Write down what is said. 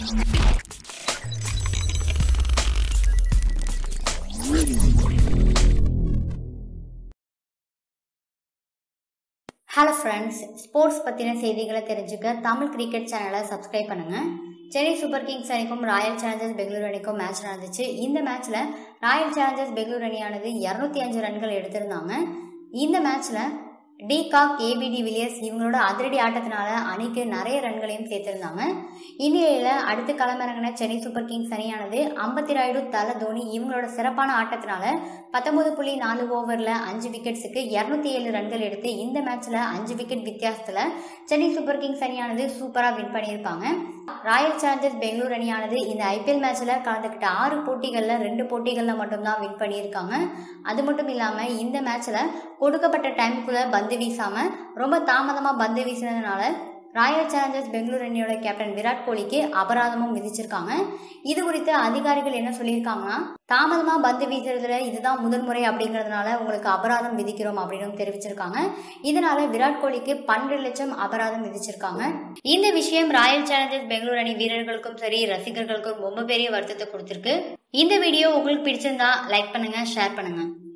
hello friends sports பற்றின செய்திகளை தெரிஞ்சுக்க தமிழ் கிரிக்கெட் சேனலை சப்ஸ்கிரைப் பண்ணுங்கள் சென்னை சூப்பர் கிங்ஸ் அணிக்கும் ராயல் சேலஞ்சர்ஸ் பெங்களூர் அணிக்கும் மேட்ச் நடந்துச்சு இந்த மேட்ச்சில் ராயல் சேலஞ்சர்ஸ் பெங்களூர் அணியானது இரநூத்தி அஞ்சு ரன்கள் எடுத்திருந்தாங்க இந்த மேட்ச்சில் டி காக் ஏபிடி வில்லியர்ஸ் இவங்களோட அதிரடி ஆட்டத்தினால அணிக்கு நிறைய ரன்களையும் சேர்த்திருந்தாங்க இந்நிலையில் அடுத்து களமிறங்கின சென்னை சூப்பர் கிங்ஸ் அணியானது அம்பத்தி ராயுடு தல தோனி இவங்களோட சிறப்பான ஆட்டத்தினால பத்தொன்பது புள்ளி நாலு ஓவரில் அஞ்சு விக்கெட்ஸுக்கு இரநூத்தி ஏழு ரன்கள் எடுத்து இந்த மேட்ச்சில் அஞ்சு விக்கெட் வித்தியாசத்தில் சென்னை சூப்பர் கிங்ஸ் அணியானது சூப்பராக வின் பண்ணியிருப்பாங்க ராயல் சேலஞ்சர்ஸ் பெங்களூர் அணியானது இந்த ஐபிஎல் மேட்ச்சில் கலந்துக்கிட்ட ஆறு போட்டிகளில் ரெண்டு போட்டிகளில் மட்டும்தான் வின் பண்ணியிருக்காங்க அது மட்டும் இல்லாமல் இந்த மேட்ச்சில் கொடுக்கப்பட்ட டைமுக்குள்ளே பந்து வீசாமல் ரொம்ப தாமதமாக பந்து வீசினதுனால ராயல் சேலஞ்சர்ஸ் பெங்களூர் அணியோட கேப்டன் விராட் கோலிக்கு அபராதமும் விதிச்சிருக்காங்க இது குறித்து அதிகாரிகள் என்ன சொல்லியிருக்காங்கன்னா தாமதமாக பந்து வீசுறதுல இதுதான் முதல் முறை அப்படிங்கிறதுனால உங்களுக்கு அபராதம் விதிக்கிறோம் அப்படின்னு தெரிவிச்சிருக்காங்க இதனால விராட் கோலிக்கு பன்னெண்டு லட்சம் அபராதம் விதிச்சிருக்காங்க இந்த விஷயம் ராயல் சேலஞ்சர்ஸ் பெங்களூர் அணி வீரர்களுக்கும் சரி ரசிகர்களுக்கும் ரொம்ப பெரிய வருத்தத்தை கொடுத்திருக்கு இந்த வீடியோ உங்களுக்கு பிடிச்சிருந்தா லைக் பண்ணுங்க ஷேர் பண்ணுங்க